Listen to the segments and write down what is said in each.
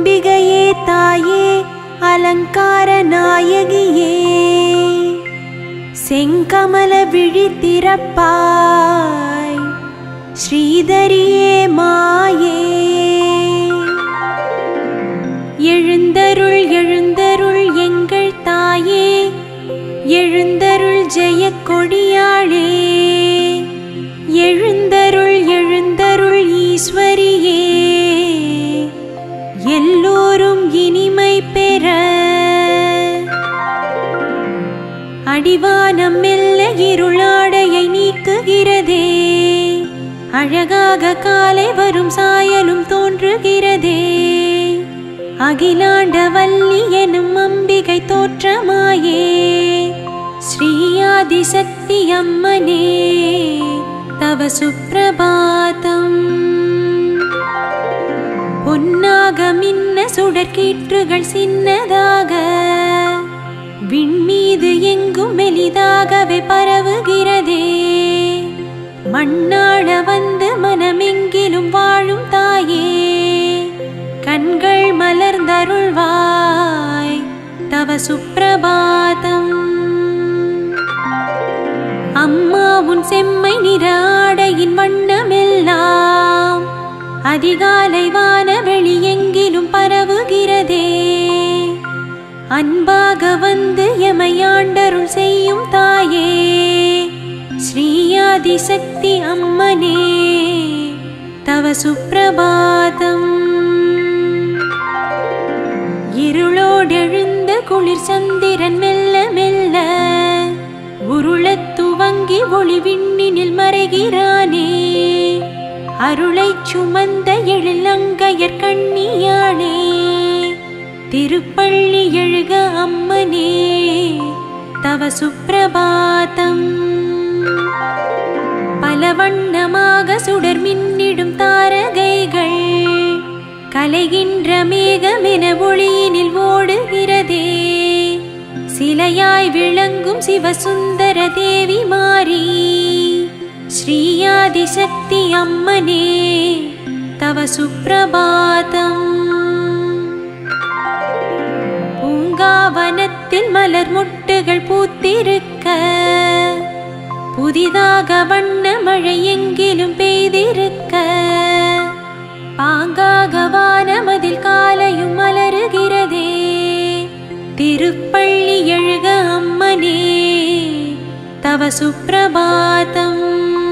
அம்பிகையே தாயே அலங்கார நாயகியே செங்கமல விழித்திறப்பாய் ஸ்ரீதரியே மாயே எழுந்தருள் எழுந்தருள் எங்கள் தாயே எழுந்தருள் ஜெய கொடியாளே எழுந்தருள் எழுந்தருள் ஈஸ்வரியே எல்லோரும் இனிமை பெற அடிவானம் மெல்ல இருளாடையை நீக்குகிறதே அழகாக காலை வரும் சாயலும் தோன்றுகிறதே அகிலாண்டவல்லி எனும் அம்பிகை தோற்றமாயே ஸ்ரீயாதிசக்தி அம்மனே தவ சுப்பிரபாதம் பொன்னாக மின்ன சுடற்கீற்றுகள் சின்னதாக விண்மீது எங்கும் மெலிதாகவே பரவுகிறதே மண்ணாள வந்து மனமெங்கிலும் வாழும் தாயே கண்கள் மலர்ந்தருள்வாய் தவ சுப்பிரபாதம் அம்மா உன் செம்மை நிற ஆடையின் வண்ணமெல்லாம் அதிகாலை வானவெளி எங்கிலும் பரவுகிறதே அன்பாக வந்து எமையாண்டருள் செய்யும் தாயே ஸ்ரீயாதிசக்தி அம்மனே தவ சுப்பிரபாதம் இருளோடெழுந்த குளிர் சந்திரன் மெல்ல மெல்ல உருளத் துவங்கி ஒளி விண்ணினில் மறைகிறானே அருளைச் சுமந்த எழிலங்கையர் கண்ணியாளே திருப்பள்ளி எழுக அம்மனே தவ சுப்பிரபாதம் பல வண்ணமாக சுடர் மின்னிடும் தாரகைகள் கலைகின்ற மேகமென ஒளியினில் ஓடுகிறதே சிலையாய் விளங்கும் சிவசுந்தர தேவி மாறி ஸ்ரீயாதிசக்தி அம்மனே தவ சுப்பிரபாதம் பூங்காவனத்தில் மலர் மொட்டுகள் பூத்திருக்க புதிதாக வண்ண மழை எங்கிலும் பெய்திருக்க பாங்காக வானமதில் காலையும் மலருகிறதே திருப்பள்ளி எழுக அம்மனே தவ சுப்பிரபாதம்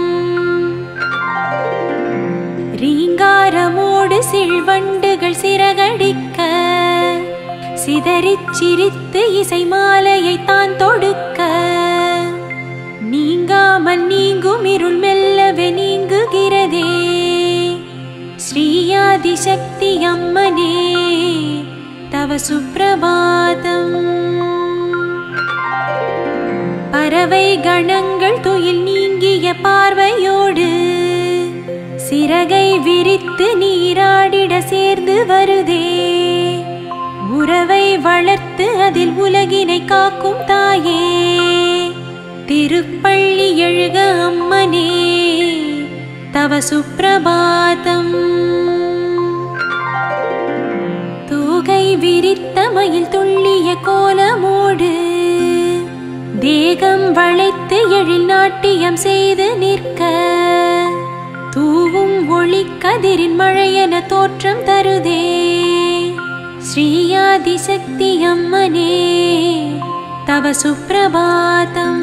ரீங்காரமோடு சிழ்வண்டுகள் சிறகடிக்க சிதறிச் சிரித்து இசை மாலையை தான் தொடுக்க நீங்காமல் நீங்கும் இருள் மெல்லவே நீங்குகிறதே ஸ்ரீயாதிசக்தி அம்மனே தவ சுப்பிரபாதம் பறவை கணங்கள் துயில் நீங்கிய பார்வையோடு சிறகை விரித்து நீராடிட சேர்ந்து வருதே உறவை வளர்த்து அதில் உலகினை காக்கும் தாயே திருப்பள்ளி எழுக அம்மனே தவ சுப்பிரபாதம் தூகை விரித்த மயில் துள்ளிய கோலமோடு தேகம் வளைத்து எழில் நாட்டியம் செய்து நிற்க தூவும் ஒளி கதிரின் மழையென தோற்றம் தருதே ஸ்ரீயாதிசக்தி அம்மனே தவ சுப்பிரபாதம்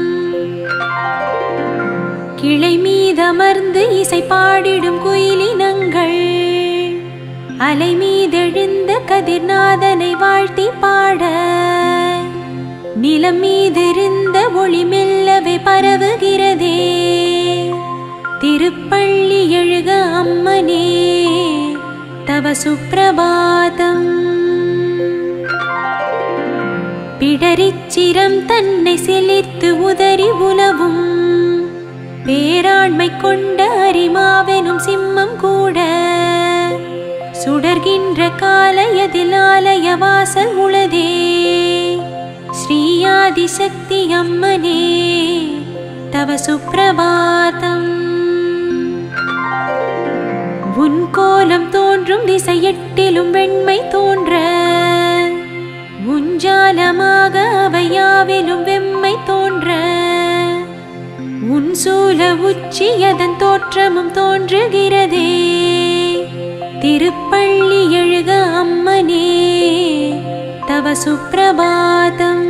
கிளை மீதமர்ந்து இசை பாடிடும் குயிலினங்கள் அலை மீதெழுந்த கதிர்நாதனை வாழ்த்தி பாட நிலம் மீதிருந்த ஒளி மெல்லவே பரவுகிறதே திருப்பள்ளி எழுக அம்மனே தவ சுப்பிரபாதம் பிடரிச்சிரம் தன்னை செழித்து உதறி உலவும் பேராண்மை கொண்ட அரிமாவெனும் சிம்மம் கூட சுடர்கின்ற காலையதில் ஆலய வாசல் உளதே ஸ்ரீயாதிசக்தி அம்மனே தவ சுப்பிரபாதம் உன் கோலம் தோன்றும் திசை எட்டிலும் வெண்மை தோன்ற உஞ்சாலமாக அவையாவிலும் வெம்மை தோன்ற உன் சூல உச்சி அதன் தோற்றமும் தோன்றுகிறதே திருப்பள்ளி எழுக அம்மனே தவ சுப்பிரபாதம்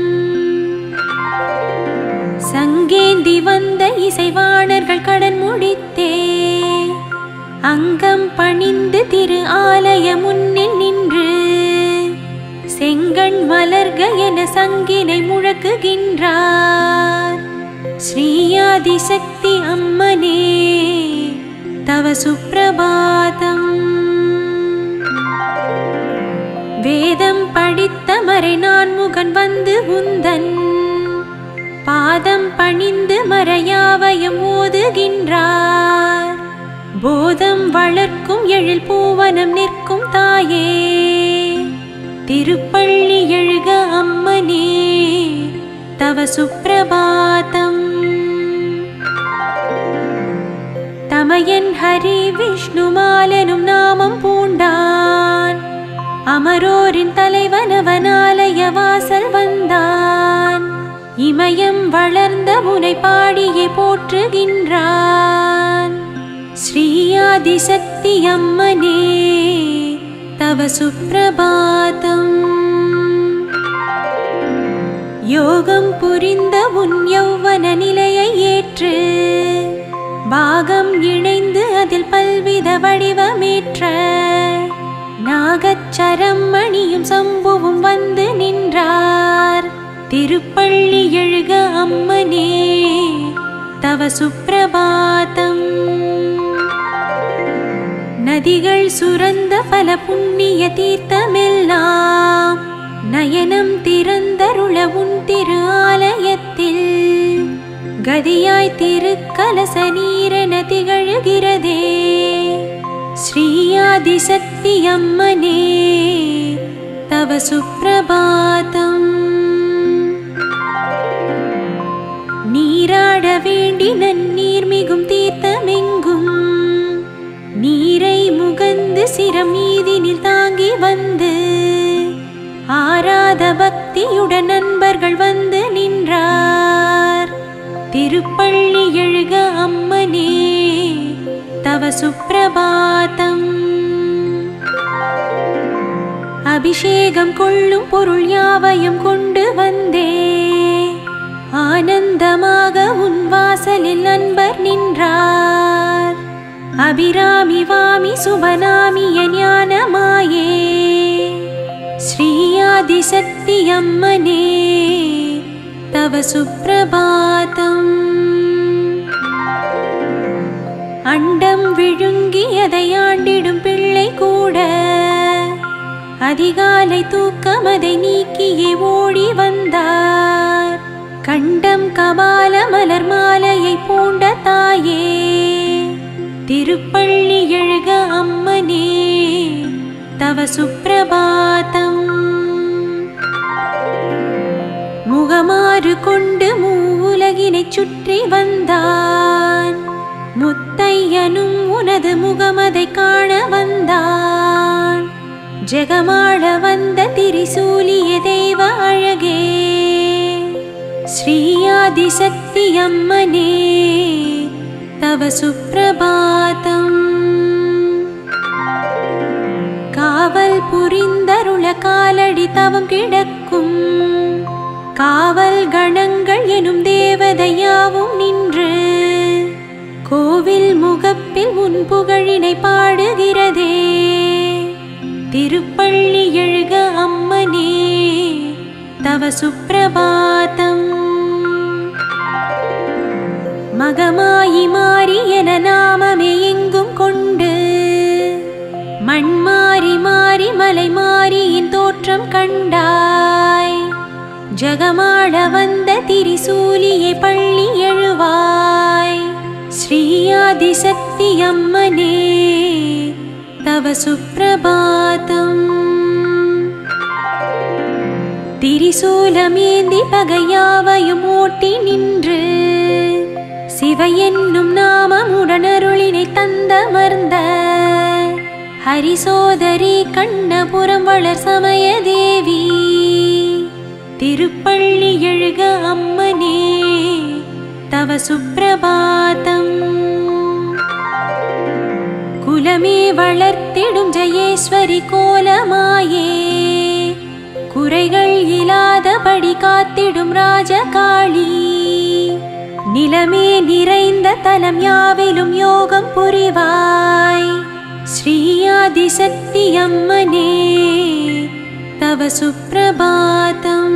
சங்கேந்தி வந்த இசைவாணர்கள் கடன் முடித்தே அங்கம் பணிந்து திரு ஆலய முன்னில் நின்று செங்கண் மலர்க என சங்கினை முழக்குகின்றார் ஸ்ரீயாதிசக்தி அம்மனே தவ சுப்பிரபாதம் வேதம் படித்த மறை நான்முகன் வந்து உந்தன் பாதம் பணிந்து மறையாவயம் ஓதுகின்றார் போதம் வளர்க்கும் எழில் பூவனம் நிற்கும் தாயே திருப்பள்ளி எழுக அம்மனே தவ சுப்பிரபாதம் தமயன் ஹரி விஷ்ணுமாலனும் நாமம் பூண்டான் அமரோரின் தலைவனவனாலய வாசல் வந்தான் இமயம் வளர்ந்த முனை பாடியே போற்றுகின்றான் ஸ்ரீயாதிசக்தி அம்மனே தவ சுப்பிரபாதம் யோகம் புரிந்த உன் யௌவன நிலையை ஏற்று பாகம் இணைந்து அதில் பல்வித வடிவமேற்ற நாகச்சரம் மணியும் சம்புவும் வந்து நின்றார் திருப்பள்ளி எழுக அம்மனே தவ சுப்பிரபாதம் நதிகள் சுரந்த பல புண்ணிய தீர்த்தமெல்லாம் நயனம் திறந்தருள உன் திரு ஆலயத்தில் கதியாய் திருக்கலச நீரென திகழுகிறதே ஸ்ரீயாதிசக்தி அம்மனே தவ சுப்பிரபாதம் நீராட வேண்டி நன்னீர் மிகும் தீர்த்தமெங்கும் நீரை முகந்து சிரம் மீதினில் தாங்கி வந்து ஆராத பக்தியுடன் நண்பர்கள் வந்து நின்றார் திருப்பள்ளி எழுக அம்மனே தவ சுப்பிரபாதம் அபிஷேகம் கொள்ளும் பொருள் யாவையும் கொண்டு வந்தே ஆனந்தமாக உன் வாசலில் நண்பர் நின்றார் அபிராமி வாமி சுபநாமிய ஞானமாயே ஸ்ரீயாதிசக்தி அம்மனே தவ சுப்பிரபாதம் அண்டம் விழுங்கி அதை ஆண்டிடும் பிள்ளை கூட அதிகாலை தூக்கம் அதை நீக்கியே ஓடி வந்தார் கண்டம் கபால மலர் மாலையை பூண்ட தாயே திருப்பள்ளி எழுக அம்மனே தவ சுப்பிரபாதம் முகமாறு கொண்டு மூவுலகினைச் சுற்றி வந்தான் முத்தையனும் உனது முகமதை காண வந்தான் ஜெகமாட வந்த திரிசூலிய தெய்வ அழகே ஸ்ரீயாதிசக்தி அம்மனே தவ சுப்பிரபாதம் காவல் புரிந்தருள காலடி தவம் கிடக்கும் காவல் கணங்கள் எனும் தேவதையாவும் நின்று கோவில் முகப்பில் உன் புகழினை பாடுகிறதே திருப்பள்ளி எழுக அம்மனே தவ சுப்பிரபாதம் மகமாயி மாறி என நாமமே எங்கும் கொண்டு மண் மாறி மாறி மலை மாறியின் தோற்றம் கண்டாய் ஜகமாட வந்த திரிசூலியை பள்ளி எழுவாய் ஸ்ரீயாதிசக்தி அம்மனே தவ சுப்பிரபாதம் திரிசூலமேந்தி பகையாவையும் ஓட்டி நின்று சிவ என்னும் நாமமுடன் அருளினை தந்த மர்ந்த ஹரிசோதரி கண்ணபுரம் வளர் சமய தேவி திருப்பள்ளி எழுக அம்மனே தவ சுப்பிரபாதம் குலமே வளர்த்திடும் ஜெயேஸ்வரி கோலமாயே குறைகள் இல்லாதபடி காத்திடும் ராஜகாளி நிலமே நிறைந்த தலம் யாவிலும் யோகம் புரிவாய் ஸ்ரீயாதிசக்தி அம்மனே தவ சுப்பிரபாதம்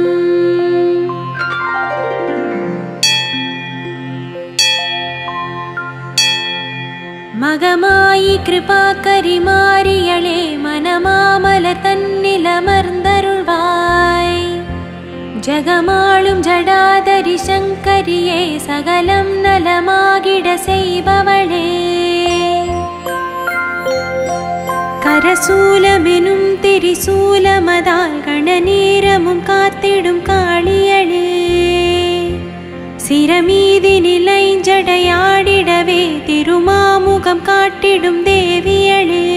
மகமாயி கிருபாகரி மாரியளே மனமாமல தன்னிலமர்ந்தருள்வாய் ஜகமாளும் ஜடாதரி சங்கரியே சகலம் நலமாகிட செய்பவளே கரசூலமெனும் திரிசூலமதால் கணநேரமும் காத்திடும் காளியளே சிரமீதி நிலைஞ்சடையாடிடவே திருமாமுகம் காட்டிடும் தேவியளே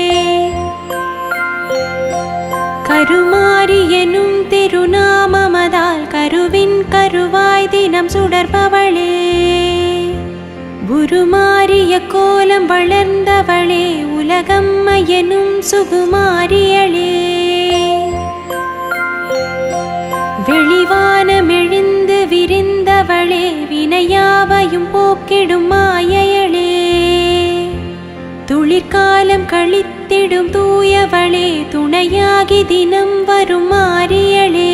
கருமாரி எனும் திருநாமமதால் கருவின் கருவாய் தினம் சுடர்பவளே உருமாறிய கோலம் வளர்ந்தவளே உலகம்ம எனும் சுகுமாரியளே வெளிவானமெழுந்து விரிந்தவளே வினையாவையும் போக்கிடும் மாயையளே துளிர்காலம் கழித்திடும் தூயவளே துணையாகி தினம் வரும் மாரியளே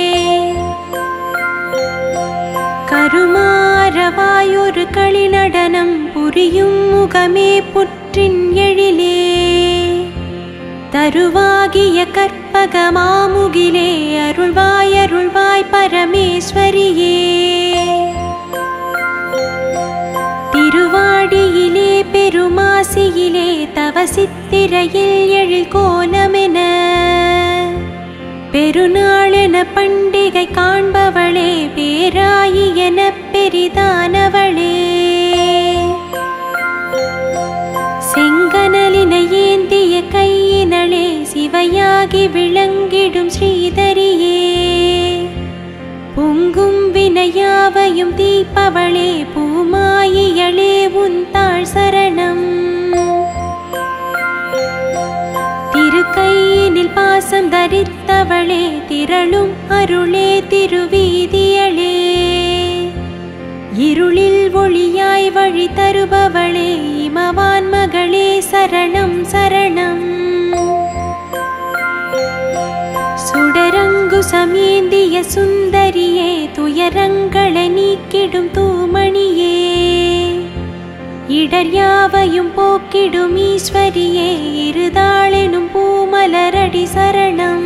கருமாறவாயொரு களி நடனம் புரியும் முகமே புற்றின் எழிலே தருவாகிய கற்பக மாமுகிலே அருள்வாய் அருள்வாய் பரமேஸ்வரியே திருவாடியிலே பெருமாசியிலே தவ சித்திரையில் எழில் கோலமென பெருநாளென பண்டிகை காண்பவளே பேராயி என பெரிதானவளே செங்கனலினை ஏந்திய கையினளே சிவையாகி விளங்கிடும் ஸ்ரீதரியே பொங்கும் வினையாவையும் தீப்பவளே பூமாயியளே உன் தாழ் சரணம் திருக்கையினில் பாசம் தரித்தவளே திரளும் அருளே திருவீதியளே இருளில் ஒளியாய் வழி தருபவளே இமவான் மகளே சரணம் சரணம் சுடரங்கு சமேந்திய சுந்தரியே துயரங்களை நீக்கிடும் தூமணியே இடர் யாவையும் போக்கிடும் ஈஸ்வரியே இருதாளெனும் பூமலரடி சரணம்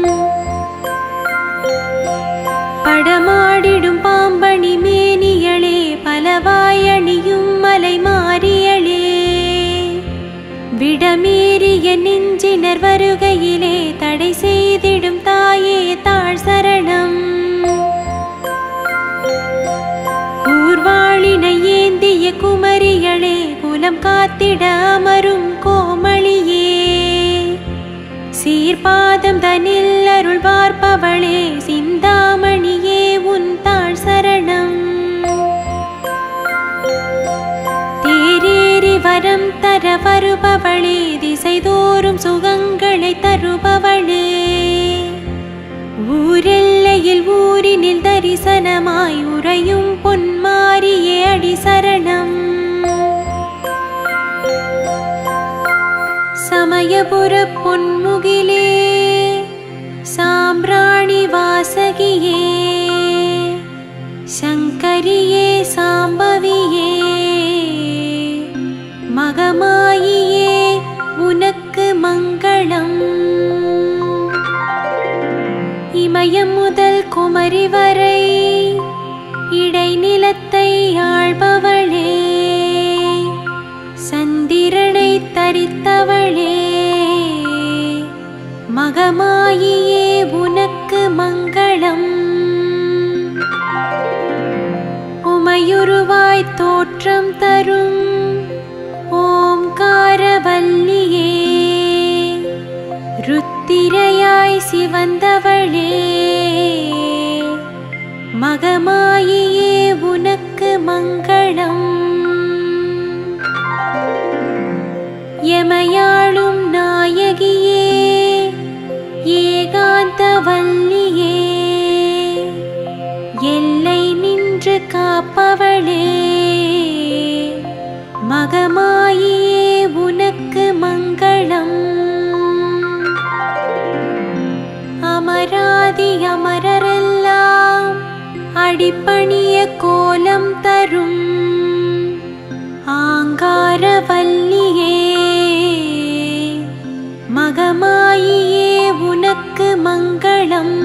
படமாடிடும் பாம்பணி மேனியளே பலவாயணியும் மலை மாறியளே விடமேறிய நெஞ்சினர் வருகையிலே தடை செய்திடும் தாயே தாழ் சரணம் கூர்வாளினை ஏந்திய குமரியளே குலம் காத்திட அமரும் கோமளியே சீர்பாதம் தனில் அருள் பார்ப்பவளே சிந்தாமணியே உன் தாழ் சரணம் தேரேறி வரம் தர வருபவளே திசைதோறும் சுகங்களை தருபவளே ஊரெல்லையில் ஊரினில் தரிசனமாய் உறையும் பொன்மாரியே அடி சரணம் சமயபுர பொன்முகிலே சாம்பிராணி வாசகியே சங்கரியே சாம்பவியே மகமாயியே உனக்கு மங்களம் இமயம் முதல் குமரி வரை இடைநிலத்தை ஆள்பவளே சந்திரனை தரித்தவளே மகமாயியே உனக்கு மங்களம் உமையுருவாய் தோற்றம் தரும் ஓம்காரவல்லியே மாலையாய் சிவந்தவளே மகமாயியே உனக்கு மங்களம் எமையாளும் நாயகியே ஏகாந்தவல்லியே எல்லை நின்று காப்பவளே மகமாயியே உனக்கு மங்களம் அமராதி அமரரெல்லாம் அடிப்பணிய கோலம் தரும் ஆங்காரவல்லியே மகமாயியே உனக்கு மங்களம்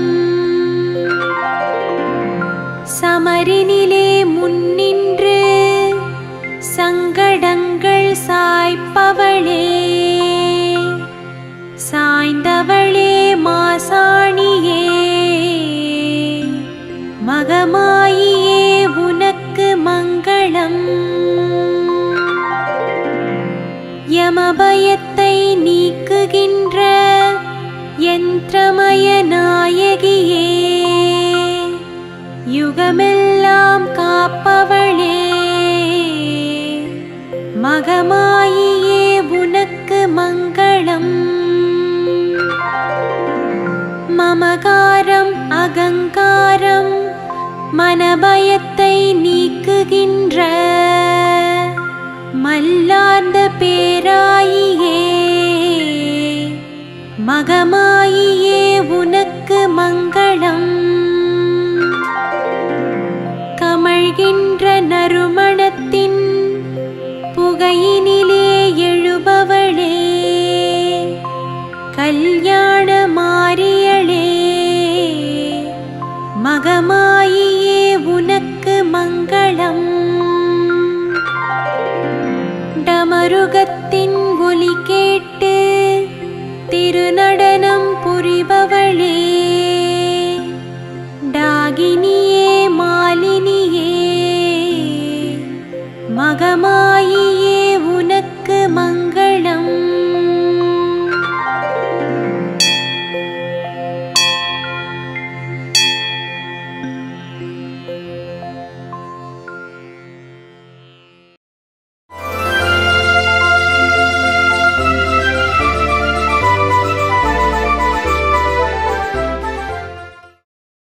சமரினிலே முன்னின்று சங்கடங்கள் சாய்ப்பவளே சாய்ந்தவளே மாசாணியே மகமாயியே உனக்கு மங்களம் யமபயத்தை நீக்குகின்ற யந்திரமய நாயகியே யுகமெல்லாம் காப்பவளே மகமாயியே உனக்கு மங்களம் மமகாரம் அகங்காரம் மனபயத்தை நீக்குகின்ற மல்லார்ந்த பேராயியே மகமாயியே உனக்கு மங்களம் கமழ்கின்ற நறுமணத்தின் புகையினிலே எழுபவளே கல்யாண மாறியளே மகமாயியே உனக்கு மங்களம் டமருகத்தின் ஒலி கேட்டு திருநடனம் புரிபவளே டாகினியே மாலினியே மகமாயி